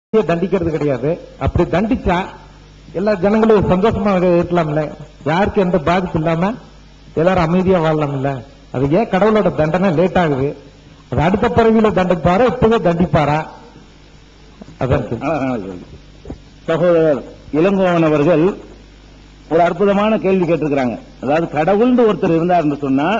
தண்டிக்கிறது கிடையாது அப்படி தண்டிச்சா எல்லா ஜனங்களும் சந்தோஷமா இருக்கலாம்ல யாருக்கு எந்த பாதிப்பு இல்லாம எல்லாரும் அமைதியா வாழலாம்ல அது ஏன் கடவுளோட தண்டனை லேட் ஆகுது அது அடுத்த பிறவியில தண்டிப்பாரா இப்பவே தண்டிப்பாரா அதான் கேள்வி. அழகான கேள்வி. சகோதரர் இளங்கோவன் அவர்கள் ஒரு அற்புதமான கேள்வி கேட்டிருக்கிறாங்க அதாவது கடவுள்னு ஒருத்தர் இருந்தாருன்னு சொன்னா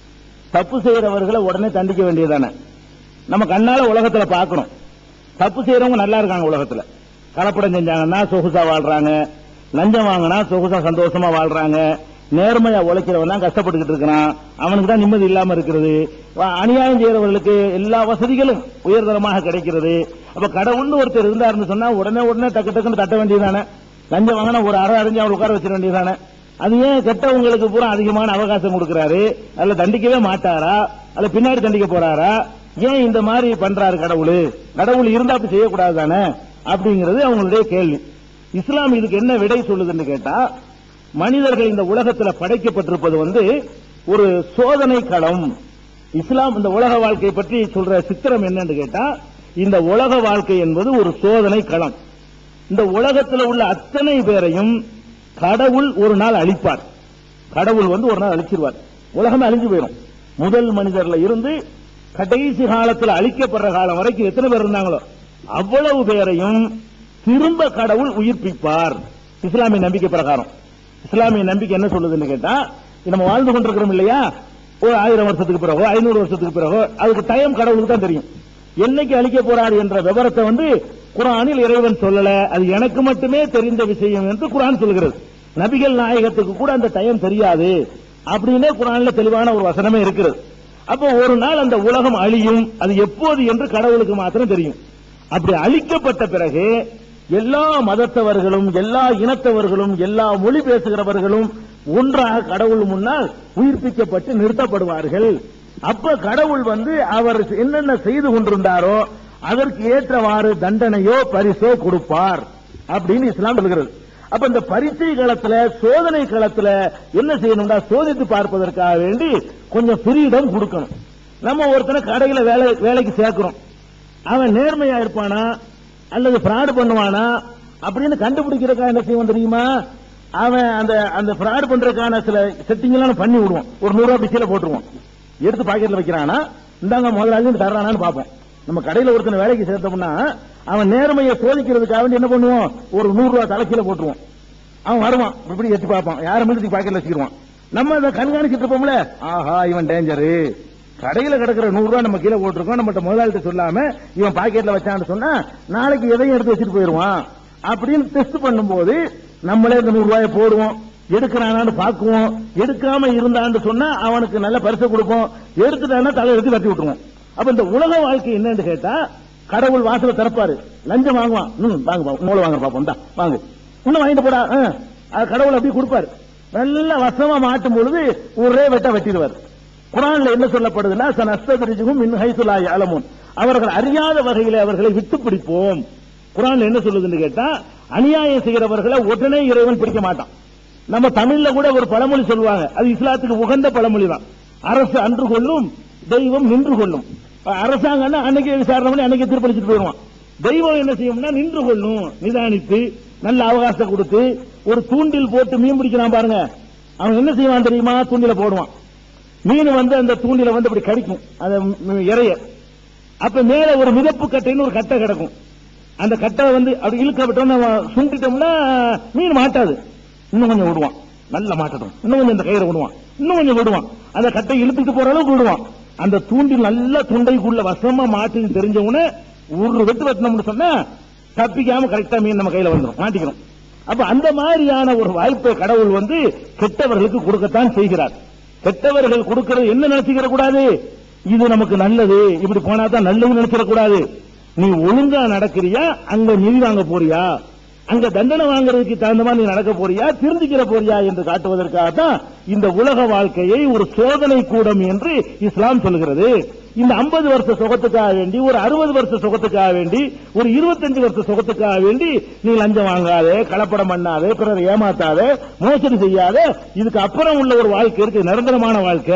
தப்பு செய்யறவர்களை உடனே தண்டிக்க வேண்டியதானே நம்ம கண்ணால உலகத்துல பார்க்கணும் தப்பு செய்யறவங்க நல்லா இருக்காங்க உலகத்துல கலப்படம் செஞ்சாங்கன்னா சொகுசா வாழ்றாங்க லஞ்சம் வாங்கினா சொகுசா சந்தோஷமா வாழ்றாங்க நேர்மையா உழைக்கிறவன் தான் கஷ்டப்பட்டுக்கிட்டு இருக்கிறான் அவனுக்கு தான் நிம்மதி இல்லாம இருக்கிறது வ- அநியாயம் செய்யறவர்களுக்கு எல்லா வசதிகளும் உயர்தரமாக கிடைக்கிறது அப்ப கடவுள்னு ஒருத்தர் இருந்தாருன்னு சொன்னா உடனே உடனே டக்கு டக்குன்னு தட்ட வேண்டியதானே லஞ்சம் வாங்கினா ஒரு அரை அறிஞ்சு அவர் உட்கார வச்சிட வேண்டியதானே அது ஏன் கெட்டவங்களுக்கு பூரா அதிகமான அவகாசம் கொடுக்கிறாரு அதுல தண்டிக்கவே மாட்டாரா அல்ல பின்னாடி தண்டிக்க போறாரா ஏன் இந்த மாதிரி பண்றாரு கடவுள் கடவுள் இருந்தா அப்படி செய்யக்கூடாது தானே அப்படிங்கிறது அவங்களுடைய கேள்வி இஸ்லாம் இதுக்கு என்ன விடை சொல்லுதுன்னு கேட்டா மனிதர்கள் இந்த உலகத்துல படைக்கப்பட்டிருப்பது வந்து ஒரு சோதனை களம் இஸ்லாம் இந்த உலக வாழ்க்கை பற்றி சொல்ற சித்திரம் என்னன்னு கேட்டா இந்த உலக வாழ்க்கை என்பது ஒரு சோதனை களம் இந்த உலகத்துல உள்ள அத்தனை பேரையும் கடவுள் ஒரு நாள் அழிப்பார் கடவுள் வந்து ஒரு நாள் அழிச்சிருவார் உலகமே அழிஞ்சு போயிடும் முதல் மனிதர்ல இருந்து கடைசி காலத்துல அழிக்கப்படுற காலம் வரைக்கும் எத்தனை பேர் இருந்தாங்களோ அவ்வளவு பேரையும் திரும்ப கடவுள் உயிர்ப்பிப்பார் இஸ்லாமிய நம்பிக்கை பிரகாரம் இஸ்லாமிய நம்பிக்கை என்ன சொல்லுதுன்னு கேட்டா நம்ம வாழ்ந்து கொண்டிருக்கிறோம் இல்லையா ஒரு ஆயிரம் வருஷத்துக்கு பிறகோ ஐநூறு வருஷத்துக்கு பிறகோ அதுக்கு டைம் கடவுளுக்கு தான் தெரியும் என்னைக்கு அழிக்க போறார் என்ற விவரத்தை வந்து குரானில் இறைவன் சொல்லல அது எனக்கு மட்டுமே தெரிந்த விஷயம் என்று குரான் சொல்கிறது நபிகள் நாயகத்துக்கு கூட அந்த டைம் தெரியாது அப்படின்னே குரான்ல தெளிவான ஒரு வசனமே இருக்கிறது அப்போ ஒரு நாள் அந்த உலகம் அழியும் அது எப்போது என்று கடவுளுக்கு மாத்திரம் தெரியும் அப்படி அழிக்கப்பட்ட பிறகு எல்லா மதத்தவர்களும் எல்லா இனத்தவர்களும் எல்லா மொழி பேசுகிறவர்களும் ஒன்றாக கடவுள் முன்னால் உயிர்ப்பிக்கப்பட்டு நிறுத்தப்படுவார்கள் அப்ப கடவுள் வந்து அவர் என்னென்ன செய்து கொண்டிருந்தாரோ அதற்கு ஏற்றவாறு தண்டனையோ பரிசோ கொடுப்பார் அப்படின்னு இஸ்லாம் சொல்கிறது அப்ப இந்த பரீட்சை களத்துல சோதனை களத்துல என்ன செய்யணும்டா சோதித்து பார்ப்பதற்காக வேண்டி கொஞ்சம் ஃப்ரீடம் கொடுக்கணும் நம்ம ஒருத்தனை கடையில வேலை வேலைக்கு சேர்க்கிறோம் அவன் நேர்மையா இருப்பானா அல்லது ஃப்ராட் பண்ணுவானா அப்படின்னு கண்டுபிடிக்கிறதுக்காக என்ன செய்வோம் தெரியுமா அவன் அந்த அந்த ஃப்ராட் பண்றதுக்கான சில செட்டிங் எல்லாம் பண்ணி விடுவோம் ஒரு நூறு ரூபாய் பிச்சையில போட்டுருவோம் எடுத்து பாக்கெட்ல வைக்கிறானா இந்தாங்க முதலாளி தர்றானான்னு பார்ப்போம் நம்ம கடையில ஒருத்தனை வேலைக்கு சேர்த்தோம்னா அவன் நேர்மையை சோதிக்கிறதுக்காக வேண்டி என்ன பண்ணுவோம் ஒரு நூறு ரூபாய் தலைக்கீழ போட்டுருவோம் அவன் வருவான் இப்படி எட்டி பார்ப்பான் யார மீது பாக்கெட்ல வச்சுக்கிடுவான் நம்ம அதை கண்காணிச்சிட்டு இருப்போம்ல ஆஹா இவன் டேஞ்சரு கடையில கிடக்கிற நூறு ரூபாய் நம்ம கீழே போட்டிருக்கோம் நம்மகிட்ட முதலாளிட்ட சொல்லாம இவன் பாக்கெட்ல வச்சான்னு சொன்னா நாளைக்கு எதையும் எடுத்து வச்சுட்டு போயிருவான் அப்படின்னு டெஸ்ட் பண்ணும்போது நம்மளே இந்த நூறு ரூபாயை போடுவோம் எடுக்கிறானான்னு பாக்குவோம் எடுக்காம இருந்தான்னு சொன்னா அவனுக்கு நல்ல பரிசு கொடுப்போம் எடுத்துட்டான்னா தலை எடுத்து தட்டி விட்டுருவோம் அப்ப இந்த உலக வாழ்க்கை என்னன்னு கேட்டா கடவுள் வாசல திறப்பாரு லஞ்சம் வாங்குவான் ம் வாங்க பா- மூளை வாங்க பாப்போம் தான் வாங்க இன்னும் வாங்கிட்டு போடா ஆ. அது கடவுள் அப்படி கொடுப்பாரு நல்ல வசமா மாட்டும் பொழுது ஒரே வெட்ட வெட்டிடுவார் குரான்ல என்ன சொல்லப்படுதுன்னா சனஸ்தரிஜுகும் மின் ஹைசுலா யாலமுன் அவர்கள் அறியாத வகையில அவர்களை விட்டு பிடிப்போம் குரான்ல என்ன சொல்லுதுன்னு கேட்டா அநியாயம் செய்கிறவர்களை உடனே இறைவன் பிடிக்க மாட்டான் நம்ம தமிழ்ல கூட ஒரு பழமொழி சொல்லுவாங்க அது இஸ்லாத்துக்கு உகந்த பழமொழி தான் அரசு அன்று கொள்ளும் தெய்வம் நின்று கொள்ளும் அரசாங்கம்னா அன்னைக்கு விசாரணை பண்ணி அன்னைக்கு தீர்ப்பளிச்சுட்டு போயிடுவான் தெய்வம் என்ன செய்யும்னா நின்று கொள்ளும் நிதானித்து நல்ல அவகாசம் கொடுத்து ஒரு தூண்டில் போட்டு மீன் பிடிக்கிறான் பாருங்க அவன் என்ன செய்வான் தெரியுமா தூண்டில போடுவான் மீன் வந்து அந்த தூண்டில வந்து அப்படி கடிக்கும் அந்த ம், இறைய அப்ப மேல ஒரு மிதப்பு கட்டைன்னு ஒரு கட்டை கிடக்கும் அந்த கட்டை வந்து அப்படி இழுக்கப்பட்டோம்னா சுண்டிட்டோம்னா மீன் மாட்டாது இன்னும் கொஞ்சம் விடுவான் நல்லா மாட்டட்டும் இன்னும் கொஞ்சம் இந்த கயிறை விடுவான் இன்னும் கொஞ்சம் விடுவான் அந்த கட்டை இழுத்துட்டு போற அளவுக்கு விடுவான் அந்த தூண்டில் நல்ல துண்டைக்குள்ள வசமா மாட்டுன்னு தெரிஞ்ச உடனே ஒரு வெட்டு வெட்டினோம்னு சொன்னா தப்பிக்காம கரெக்டா மீன் நம்ம கையில வந்துடும் மாட்டிக்கிறோம் அப்ப அந்த மாதிரியான ஒரு வாய்ப்பை கடவுள் வந்து கெட்டவர்களுக்கு கொடுக்கத்தான் செய்கிறார் கெட்டவர்கள் கொடுக்கிறது என்ன நினைச்சுக்கிற கூடாது இது நமக்கு நல்லது இப்படி போனா தான் நல்லதுன்னு நினைச்சிட கூடாது நீ ஒழுங்கா நடக்கிறியா அங்க நிதி வாங்க போறியா அங்க தண்டனை வாங்குறதுக்கு தகுந்த மாதிரி நீ நடக்க போறியா திருந்திக்கிற போறியா என்று காட்டுவதற்காக தான் இந்த உலக வாழ்க்கையை ஒரு சோதனை கூடம் என்று இஸ்லாம் சொல்கிறது இந்த 50 வருஷ சுகத்துக்காக வேண்டி ஒரு அறுபது வருஷ சுகத்துக்காக வேண்டி ஒரு 25 வருஷ சுகத்துக்காக வேண்டி நீ லஞ்சம் வாங்காதே கலப்படம் பண்ணாதே பிறரை ஏமாத்தாதே மோசடி செய்யாதே இதுக்கு அப்புறம் உள்ள ஒரு வாழ்க்கை இருக்கு நிரந்தரமான வாழ்க்கை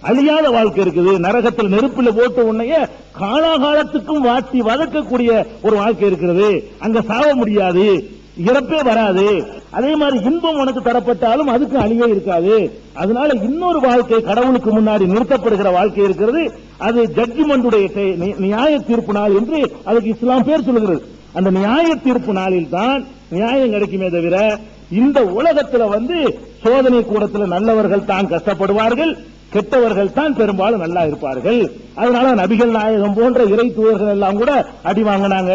அழியாத வாழ்க்கை இருக்குது நரகத்தில் நெருப்பில் போட்டு உன்னைய காலாகாலத்துக்கும் வாட்டி வதக்கக்கூடிய ஒரு வாழ்க்கை இருக்கிறது அங்க சாவ முடியாது இறப்பே வராது அதே மாதிரி இன்பம் உனக்கு தரப்பட்டாலும் அதுக்கு அழிவே இருக்காது அதனால இன்னொரு வாழ்க்கை கடவுளுக்கு முன்னாடி நிறுத்தப்படுகிற வாழ்க்கை இருக்கிறது அது ஜட்ஜ்மெண்டுடைய டே- நி- நியாய தீர்ப்பு நாள் என்று அதுக்கு இஸ்லாம் பேர் சொல்லுகிறது அந்த நியாய தீர்ப்பு நாளில் தான் நியாயம் கிடைக்குமே தவிர இந்த உலகத்துல வந்து சோதனை கூடத்துல நல்லவர்கள் தான் கஷ்டப்படுவார்கள் கெட்டவர்கள் தான் பெரும்பாலும் நல்லா இருப்பார்கள் அதனால நபிகள் நாயகம் போன்ற இறை தூதர்கள் எல்லாம் கூட அடி வாங்கினாங்க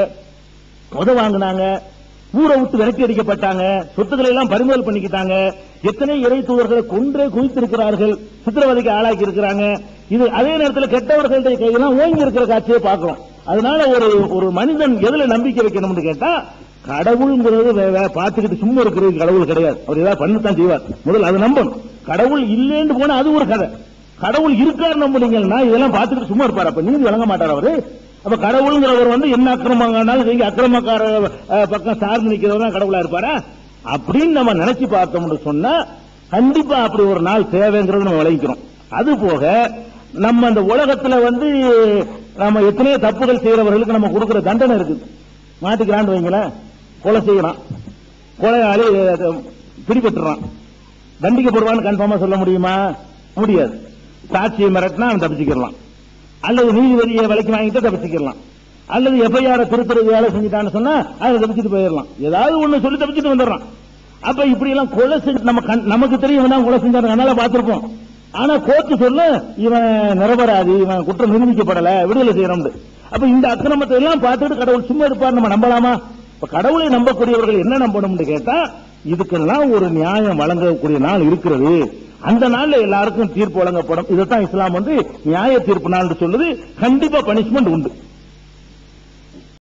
உத வாங்கினாங்க ஊரை விட்டு விரட்டி அடிக்கப்பட்டாங்க சொத்துக்களை எல்லாம் பறிமுதல் பண்ணிக்கிட்டாங்க எத்தனை இறை தூதர்களை கொன்றே குவித்திருக்கிறார்கள் சித்திரவதைக்கு ஆளாக்கி இருக்கிறாங்க இது அதே நேரத்தில் கெட்டவர்களுடைய கையெல்லாம் ஓங்கி இருக்கிற காட்சியை பார்க்கிறோம் அதனால ஒரு ஒரு மனிதன் எதுல நம்பிக்கை வைக்கணும்னு கேட்டா கடவுள்ங்கிறது வே- வே- பார்த்துக்கிட்டு சும்மா இருக்கிறது கடவுள் கிடையாது அவர் ஏதாவது பண்ணத்தான் செய்வார் முதல்ல அது நம்பணும் கடவுள் இல்லைன்னு போனா அது ஒரு கதை கடவுள் இருக்காரு நம்புனீங்கன்னா இதெல்லாம் பார்த்துக்கிட்டு சும்மா இருப்பார் அப்ப நீதி வழங்க மாட்டார் அவரு அப்ப கடவுள்ங்கிறவர் வந்து என்ன அக்கிரமங்கானாலும் நீங்க அக்கிரமக்கார அஹ், பக்கம் சார்ந்து நிக்கிறவர் தான் கடவுளா இருப்பாரா அப்படின்னு நம்ம நினைச்சு பார்த்தோம்னு சொன்னா கண்டிப்பா அப்படி ஒரு நாள் தேவைங்கிறது நம்ம விளைவிக்கிறோம் அது போக நம்ம அந்த உலகத்துல வந்து நம்ம எத்தனையோ தப்புகள் செய்யறவர்களுக்கு நம்ம கொடுக்கிற தண்டனை இருக்குது மாட்டிக்கிறான்னு வைங்களேன் கொலை செய்யறான் கொலையாளி அஹ், பிடிபட்டுறான் தண்டிக்கப்படுவான்னு கன்ஃபார்மா சொல்ல முடியுமா முடியாது சாட்சியை மிரட்டினா அவன் தப்பிச்சுக்கலாம் அல்லது நீதிபதியை விலைக்கு வாங்கிட்டு தப்பிச்சுக்கலாம் அல்லது எஃப்ஐஆர் திருத்துறது வேலை செஞ்சுட்டான்னு சொன்னா அதை தப்பிச்சுட்டு போயிடலாம் ஏதாவது ஒண்ணு சொல்லி தப்பிச்சுட்டு வந்துடுறான் அப்ப இப்படி எல்லாம் கொலை செஞ்சு நம்ம கண்- நமக்கு தெரியும் இவன் தான் கொலை செஞ்சாரு அதனால பார்த்திருப்போம் ஆனா கோர்ட்டு சொல்ல இவன் நிரபராதி இவன் குற்றம் நிரூபிக்கப்படல விடுதலை செய்யறோம்னு அப்ப இந்த அக்கிரமத்தை எல்லாம் பார்த்துட்டு கடவுள் சும்மா இருப்பார் நம்ம நம்பலாமா இப்ப கடவுளை நம்பக்கூடியவர்கள் என்ன நம்பணும்னு கேட்டா இதுக்கெல்லாம் ஒரு நியாயம் வழங்கக்கூடிய நாள் இருக்கிறது அந்த நாள்ல எல்லாருக்கும் தீர்ப்பு வழங்கப்படும் இதைத்தான் இஸ்லாம் வந்து நியாய தீர்ப்பு நாள் சொல்லுது கண்டிப்பா பனிஷ்மெண்ட் உண்டு